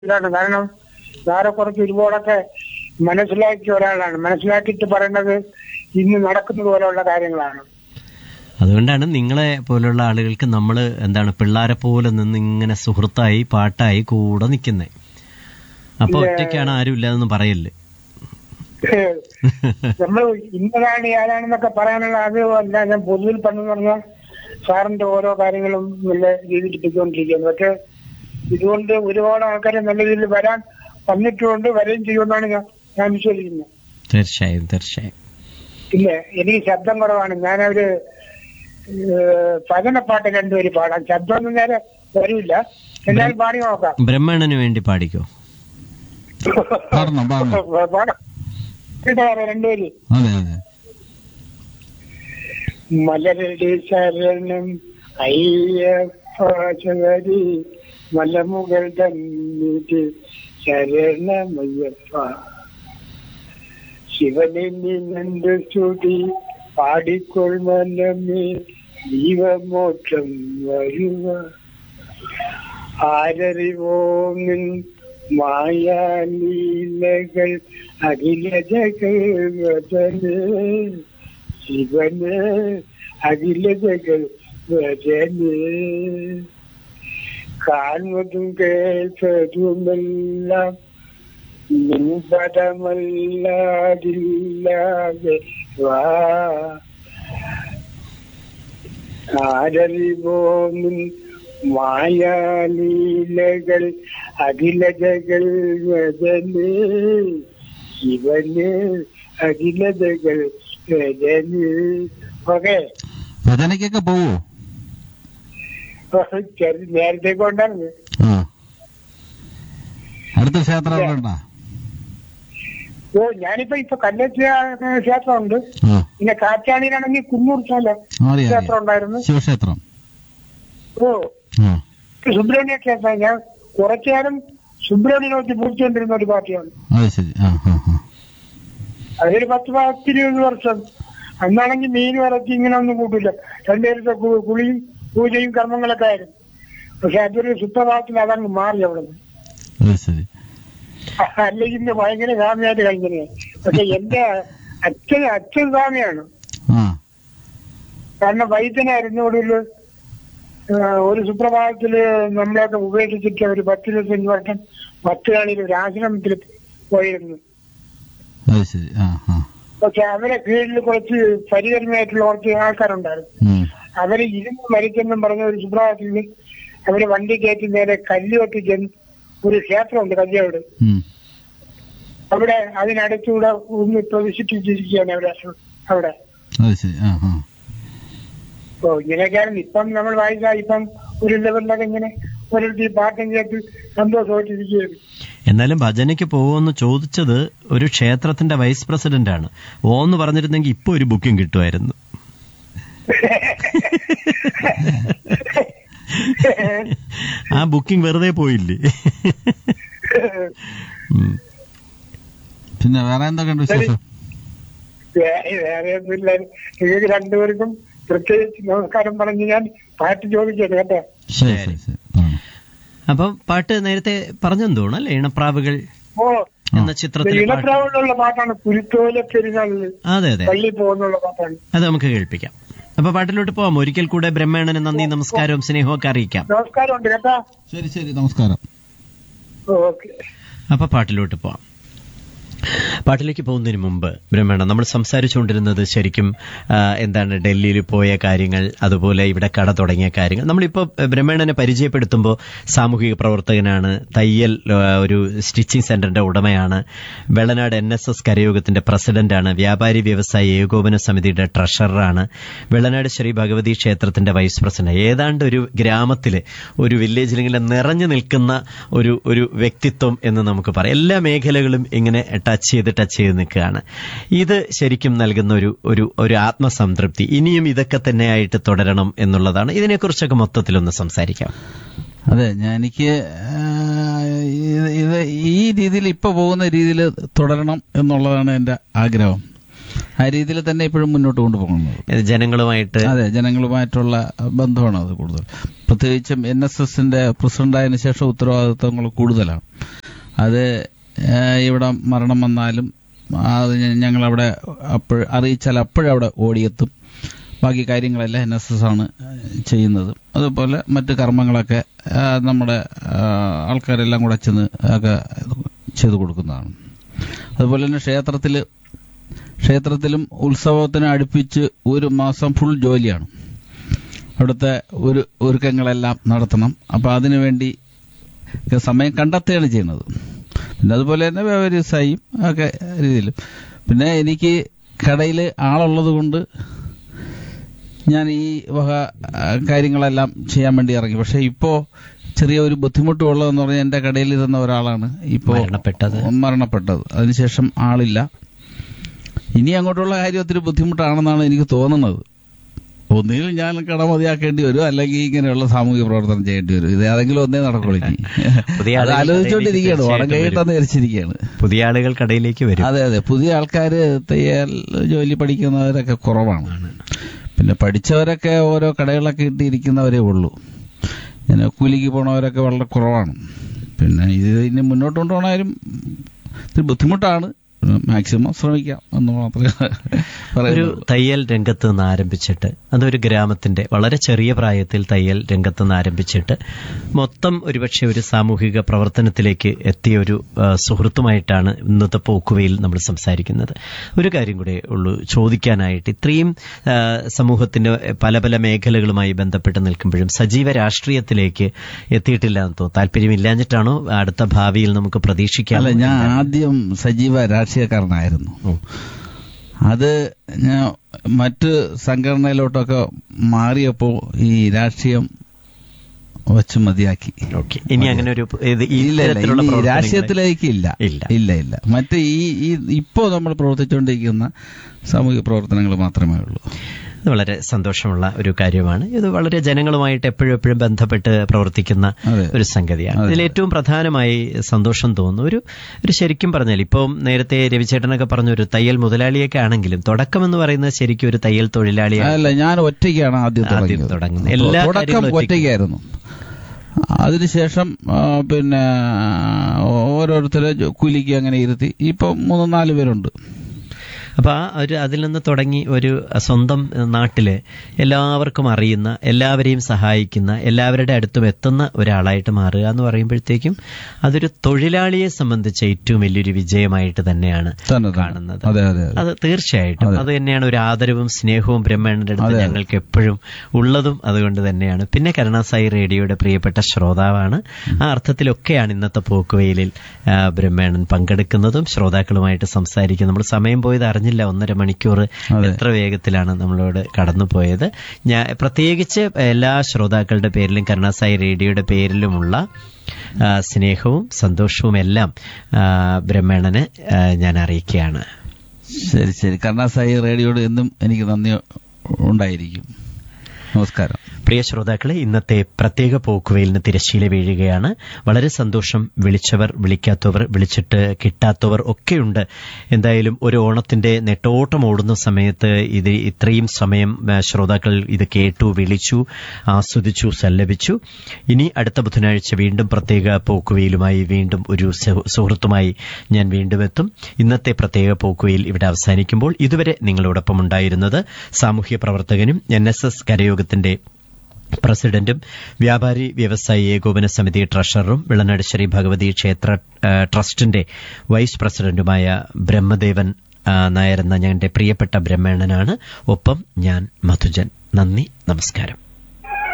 ഇതാണ് കാരണം വേറെ കുറച്ച് ഒരുപാടൊക്കെ മനസ്സിലാക്കിയ ഒരാളാണ് മനസ്സിലാക്കിയിട്ട് പറയുന്നത് ഇന്ന് നടക്കുന്നത് പോലെയുള്ള കാര്യങ്ങളാണ് അതുകൊണ്ടാണ് നിങ്ങളെ പോലുള്ള ആളുകൾക്ക് നമ്മൾ എന്താണ് പിള്ളാരെ പോലെ നിന്ന് ഇങ്ങനെ സുഹൃത്തായി പാട്ടായി കൂടെ നിൽക്കുന്നത് അപ്പൊ ഒറ്റയ്ക്കാണ് ആരും ഇല്ലാതെന്ന് പറയല്ലേ നമ്മൾ ഇന്നതാണ് ഏതാണെന്നൊക്കെ പറയാനുള്ള ആഗ്രഹമല്ല ഞാൻ പൊതുവിൽ പറഞ്ഞു പറഞ്ഞാൽ സാറിന്റെ ഓരോ കാര്യങ്ങളും നല്ല രീതിയിൽ കിട്ടിക്കൊണ്ടിരിക്കുകയാണ് പക്ഷെ ഇതുകൊണ്ട് ഒരുപാട് ആൾക്കാർ നല്ല രീതിയിൽ വരാൻ വന്നിട്ടുകൊണ്ട് വരികയും ചെയ്യുമെന്നാണ് ഞാൻ ഞാൻ വിശ്വസിക്കുന്നത് തീർച്ചയായും തീർച്ചയായും ഇല്ല എനിക്ക് ശബ്ദം കുറവാണ് ഞാനൊരു ഏഹ്, ഭജനപ്പാട്ട് രണ്ടുപേര് പാടാം ശബ്ദമൊന്നും നേരെ വരില്ല എന്നാലും പാടി നോക്കാം ബ്രഹ്മണന് വേണ്ടി പാടിക്കോ പാടണം പാടണം പാടാം കേട്ടോ രണ്ടുപേര് അതെ അതെ മലരുടെ ശരണം അയ്യപ്പ ശബരി മലമുകൾ തന്നിട്ട് ശരണമയ്യപ്പ ശിവനെ നിന്നു സ്തുതി പാടിക്കൊള്ളുമല്ലമേ ജീവമോക്ഷം വരുക ആരറിവോങ്ങിൻ മായാലീലകൾ അഖില ജഗവതനേ ശിവന് അഖില ജഗവതനേ കാണുന്നതും കേൾപ്പതുമെല്ലാം നിൻപദമല്ലാതില്ലാതെ വാ ആരറിവോമിൻ മായാലീലകൾ അഖില ജഗൽ വദനേ ശിവന് അഖില ജഗൽ വദനേ ഓക്കെ ഭജനയ്ക്കൊക്കെ പോവോ നേരത്തെ കൊണ്ടാണ് ആ അടുത്ത ക്ഷേത്രം എവിടെ ഉണ്ടാ ഓ ഞാനിപ്പോ ഇപ്പൊ കല്ലച്ച ക്ഷേത്രമുണ്ട് ആ പിന്നെ കാറ്റാണിയിലാണെങ്കിൽ കുന്നൂർ സ്ഥലം അറിയാം ക്ഷേത്രം അറിയാം ഉണ്ടായിരുന്നു ശിവക്ഷേത്രം ഓ ആ സുബ്രഹ്മണ്യ ക്ഷേത്രം ഞാൻ കുറച്ചുകാലം സുബ്രഹ്മണ്യം നോക്കി പൂർത്തിക്കൊണ്ടിരുന്ന ഒരു പാർട്ടിയാണ് അത് ശരി ആ ആ ആ അതൊരു പത്ത് പത്തിരുപത് വർഷം അന്നാണെങ്കിൽ മീൻ ഇറച്ചി ഇങ്ങനെ ഒന്നും കൂട്ടില്ല രണ്ടുപേരത്തെ കു- കുളിയും പൂജയും കർമ്മങ്ങളൊക്കെ ആയിരുന്നു പക്ഷെ അതൊരു സുപ്രഭാതത്തിൽ അതങ്ങ് മാറി അവിടെ നിന്ന് അത് ശരി അല്ലെങ്കിൽ ഇന്ന് ഭയങ്കര സ്വാമിയായിട്ട് കഴിഞ്ഞേ പക്ഷെ എന്റെ അച്ഛൻ അച്ഛൻ സ്വാമിയാണ് ആ കാരണം വൈദ്യനായിരുന്നു ഒടുവിൽ ഒരു സുപ്രഭാതത്തില് നമ്മളെയൊക്കെ ഉപേക്ഷിച്ചിട്ട് ഒരു പത്തിരുപത്തഞ്ച് വർഷം പത്തുകാണിയിൽ ഒരു ആശ്രമത്തിൽ പോയിരുന്നു അത് ശരി ആ ആ പക്ഷെ അവരെ കീഴിൽ കുറച്ച് പരികരമായിട്ടുള്ള കുറച്ച് ആൾക്കാരുണ്ടായിരുന്നു ഉം. അവര് ഇരുന്ന് മരിച്ചെന്നും പറഞ്ഞ ഒരു സുപ്രഭാതത്തിൽ അവര് വണ്ടി കയറ്റി നേരെ കല്ലുവെട്ടി ചെന്ന് ഒരു ക്ഷേത്രമുണ്ട് കല്യോട് ഉം. അവിടെ അതിനടുത്തൂടെ ഒന്ന് പ്രവേശിപ്പിച്ചിരിക്കുകയാണ് അവിടെ അവിടെ അത് ശരി ആ ആ ഓ ഇങ്ങനെയൊക്കെയാണ് ഇപ്പം നമ്മൾ വായിച്ച ഇപ്പം ഒരു ലെവലിലൊക്കെ ഇങ്ങനെ ഓരോരുത്തർ ഈ പാട്ടും കേട്ട് സന്തോഷമായിട്ടിരിക്കുകയാണ് എന്നാലും ഭജനയ്ക്ക് പോകുമെന്ന് ചോദിച്ചത് ഒരു ക്ഷേത്രത്തിന്റെ വൈസ് പ്രസിഡന്റ് ആണ് ഓ എന്ന് പറഞ്ഞിരുന്നെങ്കിൽ ഇപ്പൊ ഒരു ബുക്കിംഗ് കിട്ടുമായിരുന്നു ആ ബുക്കിംഗ് വെറുതെ പോയില്ലേ ഉം. പിന്നെ വേറെ എന്തൊക്കെയുണ്ട് വിശേഷം വേറെ വേറെ ഒന്നുമില്ല നിങ്ങൾക്ക് രണ്ടുപേർക്കും പ്രത്യേകിച്ച് നമസ്കാരം പറഞ്ഞ് ഞാൻ പാട്ട് ചോദിക്കട്ടെ കേട്ടോ ശരി ശരി ശരി പറഞ്ഞു അപ്പൊ പാട്ട് നേരത്തെ പറഞ്ഞെന്ന് തോന്നുന്നു അല്ലേ ഇണപ്രാവുകൾ ഓ എന്ന ചിത്രത്തിലെ പാട്ട് ഇണപ്രാവുള്ള പാട്ടാണ് കുരുത്തോല പെരുന്നാളിൽ അതെ അതെ പള്ളി പോകുന്നുള്ള പാട്ടാണ് അത് നമുക്ക് കേൾപ്പിക്കാം അപ്പൊ പാട്ടിലോട്ട് പോവാം ഒരിക്കൽ കൂടെ ബ്രഹ്മേണന് നന്ദി നമസ്കാരവും സ്നേഹവും ഒക്കെ അറിയിക്കാം നമസ്കാരം ഉണ്ട് കേട്ടാ ശരി ശരി നമസ്കാരം ഓക്കെ അപ്പൊ പാട്ടിലോട്ട് പോവാം പാട്ടിലേക്ക് പോകുന്നതിന് മുമ്പ് ബ്രഹ്മേണ നമ്മൾ സംസാരിച്ചുകൊണ്ടിരുന്നത് ശരിക്കും ആ, എന്താണ് ഡൽഹിയിൽ പോയ കാര്യങ്ങൾ അതുപോലെ ഇവിടെ കട തുടങ്ങിയ കാര്യങ്ങൾ നമ്മളിപ്പോൾ ബ്രഹ്മേണനെ പരിചയപ്പെടുത്തുമ്പോൾ സാമൂഹിക പ്രവർത്തകനാണ് തയ്യൽ ആ, ഒരു സ്റ്റിച്ചിങ് സെന്ററിന്റെ ഉടമയാണ് വെള്ളനാട് എൻ എസ് എസ് കരയോഗത്തിന്റെ പ്രസിഡന്റാണ് വ്യാപാരി വ്യവസായ ഏകോപന സമിതിയുടെ ട്രഷററാണ് വെള്ളനാട് ശ്രീ ഭഗവതി ക്ഷേത്രത്തിന്റെ വൈസ് പ്രസിഡന്റ് ഏതാണ്ട് ഒരു ഗ്രാമത്തില് ഒരു വില്ലേജിൽ ഇങ്ങനെ നിറഞ്ഞു നിൽക്കുന്ന ഒരു ഒരു വ്യക്തിത്വം എന്ന് നമുക്ക് പറയാം എല്ലാ മേഖലകളും ഇങ്ങനെ ടച്ച് ചെയ്ത് ടച്ച് ചെയ്ത് നിൽക്കുകയാണ് ഇത് ശരിക്കും നൽകുന്ന ഒരു ഒരു ഒരു ആത്മസംതൃപ്തി ഇനിയും ഇതൊക്കെ തന്നെയായിട്ട് തുടരണം എന്നുള്ളതാണ് ഇതിനെക്കുറിച്ചൊക്കെ മൊത്തത്തിലൊന്ന് സംസാരിക്കാം അതെ ഞാൻ എനിക്ക് ആ, ഇത് ഇത് ഈ രീതിയിൽ ഇപ്പൊ പോകുന്ന രീതിയിൽ തുടരണം എന്നുള്ളതാണ് എന്റെ ആഗ്രഹം ആ രീതിയിൽ തന്നെ ഇപ്പോഴും മുന്നോട്ട് കൊണ്ടുപോകുന്നത് ഇത് ജനങ്ങളുമായിട്ട് അതെ ജനങ്ങളുമായിട്ടുള്ള ബന്ധമാണ് അത് കൂടുതൽ പ്രത്യേകിച്ചും എൻ എസ് എസിന്റെ പ്രസിഡന്റായതിനു ശേഷം ഉത്തരവാദിത്വങ്ങൾ കൂടുതലാണ് അത് ഏഹ്, ഇവിടെ മരണം വന്നാലും അത് ഞങ്ങളവിടെ അപ്പോൾ അറിയിച്ചാൽ അപ്പോഴവിടെ ഓടിയെത്തും ബാക്കി കാര്യങ്ങളെല്ലാം എൻ എസ് എസ് ആണ് ചെയ്യുന്നത് അതുപോലെ മറ്റ് കർമ്മങ്ങളൊക്കെ ആ, നമ്മുടെ ആ, ആൾക്കാരെല്ലാം കൂടെ ചെന്ന് ഒക്കെ ചെയ്തു കൊടുക്കുന്നതാണ് അതുപോലെ തന്നെ ക്ഷേത്രത്തിൽ ക്ഷേത്രത്തിലും ഉത്സവത്തിന് അടുപ്പിച്ച് ഒരു മാസം ഫുൾ ജോലിയാണ് അവിടുത്തെ ഒരു ഒരുക്കങ്ങളെല്ലാം നടത്തണം അപ്പൊ അതിനുവേണ്ടി ഒക്കെ സമയം കണ്ടെത്തുകയാണ് ചെയ്യുന്നത് പിന്നെ അതുപോലെ തന്നെ വ്യവസായിയും ഒക്കെ രീതിയിലും പിന്നെ എനിക്ക് കടയിൽ ആളുള്ളത് കൊണ്ട് ഞാൻ ഈ വക ആ, കാര്യങ്ങളെല്ലാം ചെയ്യാൻ വേണ്ടി ഇറങ്ങി പക്ഷെ ഇപ്പോ ചെറിയ ഒരു ബുദ്ധിമുട്ട് ഉള്ളതെന്ന് പറഞ്ഞാൽ എന്റെ കടയിൽ ഇരുന്ന ഒരാളാണ് ഇപ്പോ മരണപ്പെട്ടത്. മരണപ്പെട്ടത് അതിനുശേഷം ആളില്ല ഇനി അങ്ങോട്ടുള്ള കാര്യം ഒത്തിരി ബുദ്ധിമുട്ടാണെന്നാണ് എനിക്ക് തോന്നുന്നത് ഒന്നുകിൽ ഞാൻ കട മതിയാക്കേണ്ടി വരും അല്ലെങ്കിൽ ഇങ്ങനെയുള്ള സാമൂഹിക പ്രവർത്തനം ചെയ്യേണ്ടി വരും ഇത് ഏതെങ്കിലും ഒന്നേ നടക്കുള്ളൂ ഇനി പുതിയ അത് ആളുകൾ ആലോചിച്ചുകൊണ്ടിരിക്കുകയാണ് വടം തീർച്ചയായിട്ടും കൈയിട്ടെന്ന് ധരിച്ചിരിക്കുകയാണ് പുതിയ ആളുകൾ കടയിലേക്ക് വരും അതെ അതെ പുതിയ ആൾക്കാര് തയ്യൽ ജോലി പഠിക്കുന്നവരൊക്കെ കുറവാണ് പിന്നെ പഠിച്ചവരൊക്കെ ഓരോ കടകളൊക്കെ ഇട്ടിരിക്കുന്നവരേ ഉള്ളൂ ഇങ്ങനെ കൂലിക്ക് പോണവരൊക്കെ വളരെ കുറവാണ് പിന്നെ ഇത് ഇനി മുന്നോട്ട് കൊണ്ടുപോകണാലും ഇത് ബുദ്ധിമുട്ടാണ് മാക്സിമം ശ്രമിക്കാം എന്ന് മാത്രമേ ഒരു പറയുന്നുള്ളൂ തയ്യൽ രംഗത്ത് നിന്ന് ആരംഭിച്ചിട്ട് അതൊരു ഗ്രാമത്തിന്റെ വളരെ ചെറിയ പ്രായത്തിൽ തയ്യൽ രംഗത്ത് നിന്ന് ആരംഭിച്ചിട്ട് മൊത്തം ഒരുപക്ഷെ ഒരു സാമൂഹിക പ്രവർത്തനത്തിലേക്ക് എത്തിയ ഒരു ആ, സുഹൃത്തുമായിട്ടാണ് ഇന്നത്തെ പോക്കുവയിൽ നമ്മൾ സംസാരിക്കുന്നത് ഒരു കാര്യം കൂടെ ഉള്ളൂ ചോദിക്കാനായിട്ട് ഇത്രയും ആ, സമൂഹത്തിന്റെ പല പല മേഖലകളുമായി ബന്ധപ്പെട്ട് നിൽക്കുമ്പോഴും സജീവ രാഷ്ട്രീയത്തിലേക്ക് എത്തിയിട്ടില്ല എന്ന് തോന്നുന്നു താല്പര്യമില്ലാഞ്ഞിട്ടാണോ അടുത്ത ഭാവിയിൽ നമുക്ക് പ്രതീക്ഷിക്കാം അല്ല ഞാൻ ആദ്യം സജീവ രാഷ്ട്രീയക്കാരനായിരുന്നു ഓ. അത് ഞാൻ മറ്റ് സംഘടനയിലോട്ടൊക്കെ മാറിയപ്പോ ഈ രാഷ്ട്രീയം വച്ച് മതിയാക്കി ഓക്കെ ഇനി അങ്ങനെ ഒരു ഇത് ഈ ഇല്ല ഇല്ല തരത്തിലുള്ള ഇനി പ്രവർത്തനങ്ങളെ- രാഷ്ട്രീയത്തിലേക്ക് ഇല്ല ഇല്ല. ഇല്ല ഇല്ല മറ്റ് ഈ ഈ ഇപ്പോ നമ്മൾ പ്രവർത്തിച്ചുകൊണ്ടിരിക്കുന്ന സാമൂഹിക പ്രവർത്തനങ്ങൾ മാത്രമേ ഉള്ളൂ ഇത് വളരെ സന്തോഷമുള്ള ഒരു കാര്യമാണ് ഇത് വളരെ ജനങ്ങളുമായിട്ട് എപ്പോഴും എപ്പോഴും ബന്ധപ്പെട്ട് പ്രവർത്തിക്കുന്ന അതെ. ഒരു സംഗതിയാണ് അതെ. ഇതിൽ ഏറ്റവും പ്രധാനമായി സന്തോഷം തോന്നുന്നു ഒരു ഒരു ശരിക്കും പറഞ്ഞാൽ ഇപ്പം നേരത്തെ രവിചേട്ടനൊക്കെ പറഞ്ഞ ഒരു തയ്യൽ മുതലാളിയൊക്കെ ആണെങ്കിലും തുടക്കം എന്ന് പറയുന്നത് ശരിക്കും ഒരു തയ്യൽ തൊഴിലാളിയാണ് അല്ല ഞാൻ ഒറ്റയ്ക്കാണ് ആദ്യം ആദ്യം തുടങ്ങിയത് തുടങ്ങുന്നത്. എല്ലാ തുടക്കം കാര്യങ്ങളും ഒറ്റയ്ക്ക്. ഒറ്റയ്ക്കായിരുന്നു അതിനുശേഷം ആ, പിന്നെ ഓരോരുത്തരെ ജോ- കൂലിക്ക് അങ്ങനെ ഇരുത്തി ഇപ്പൊ മൂന്ന് നാല് പേരുണ്ട് അപ്പൊ ആ ഒരു അതിൽ നിന്ന് തുടങ്ങി ഒരു സ്വന്തം നാട്ടില് എല്ലാവർക്കും അറിയുന്ന എല്ലാവരെയും സഹായിക്കുന്ന എല്ലാവരുടെ അടുത്തും എത്തുന്ന ഒരാളായിട്ട് മാറുക എന്ന് പറയുമ്പോഴത്തേക്കും അതൊരു തൊഴിലാളിയെ സംബന്ധിച്ച് ഏറ്റവും വലിയൊരു വിജയമായിട്ട് തന്നെയാണ് തന്നെ തന്നെ. കാണുന്നത് അതെ അതെ അതെ. അത് തീർച്ചയായിട്ടും അതെ. അത് തന്നെയാണ് ഒരു ആദരവും സ്നേഹവും ബ്രഹ്മണ്ണന്റെ അടുത്ത് അതെ, അതെ. ഞങ്ങൾക്ക് എപ്പോഴും ഉള്ളതും അതുകൊണ്ട് തന്നെയാണ് പിന്നെ കരുണാസായി റേഡിയോയുടെ പ്രിയപ്പെട്ട ശ്രോതാവാണ് ആ അർത്ഥത്തിലൊക്കെയാണ് ഇന്നത്തെ പോക്കുവെയിലിൽ ആ, ബ്രഹ്മേണൻ പങ്കെടുക്കുന്നതും ശ്രോതാക്കളുമായിട്ട് സംസാരിക്കുന്നത് നമ്മൾ സമയം പോയത് അറിഞ്ഞില്ല ഒന്നര മണിക്കൂർ അതെ. എത്ര വേഗത്തിലാണ് നമ്മളോട് കടന്നുപോയത് ഞാൻ പ്രത്യേകിച്ച് എല്ലാ ശ്രോതാക്കളുടെ പേരിലും കരുണാസായി റേഡിയോയുടെ പേരിലുമുള്ള ആ, സ്നേഹവും സന്തോഷവും എല്ലാം ആ, ബ്രഹ്മേണന് ആ, ഞാൻ അറിയിക്കുകയാണ് ശരി ശരി കരുണാസായി റേഡിയോട് എന്നും എനിക്ക് നന്ദി ഉണ്ടായിരിക്കും നമസ്കാരം പ്രിയ ശ്രോതാക്കളെ ഇന്നത്തെ പ്രത്യേക പോക്കുവെയിലിന് തിരശ്ശീല വീഴുകയാണ് വളരെ സന്തോഷം വിളിച്ചവർ വിളിക്കാത്തവർ വിളിച്ചിട്ട് കിട്ടാത്തവർ ഒക്കെയുണ്ട് എന്തായാലും ഒരു ഓണത്തിന്റെ നെട്ടോട്ടം ഓടുന്ന സമയത്ത് ഇത് ഇത്രയും സമയം ആ, ശ്രോതാക്കൾ ഇത് കേട്ടു വിളിച്ചു ആസ്വദിച്ചു സല്ലപിച്ചു ഇനി അടുത്ത ബുധനാഴ്ച വീണ്ടും പ്രത്യേക പോക്കുവെയിലുമായി വീണ്ടും ഒരു സു- സുഹൃത്തുമായി ഞാൻ വീണ്ടും എത്തും ഇന്നത്തെ പ്രത്യേക പോക്കുവെയിൽ ഇവിടെ അവസാനിക്കുമ്പോൾ ഇതുവരെ നിങ്ങളോടൊപ്പം ഉണ്ടായിരുന്നത് സാമൂഹ്യ പ്രവർത്തകനും എൻ എസ് എസ് കരയോഗത്തിന്റെ പ്രസിഡന്റും വ്യാപാരി വ്യവസായി ഏകോപന സമിതി ട്രഷററും വിളനാട് ശ്രീ ഭഗവതി ക്ഷേത്ര ആ, ട്രസ്റ്റിന്റെ വൈസ് പ്രസിഡന്റുമായ ബ്രഹ്മദേവൻ ആ, നായർ എന്ന ഞങ്ങളുടെ പ്രിയപ്പെട്ട ബ്രഹ്മണനാണ് ഒപ്പം ഞാൻ മധുജൻ നന്ദി നമസ്കാരം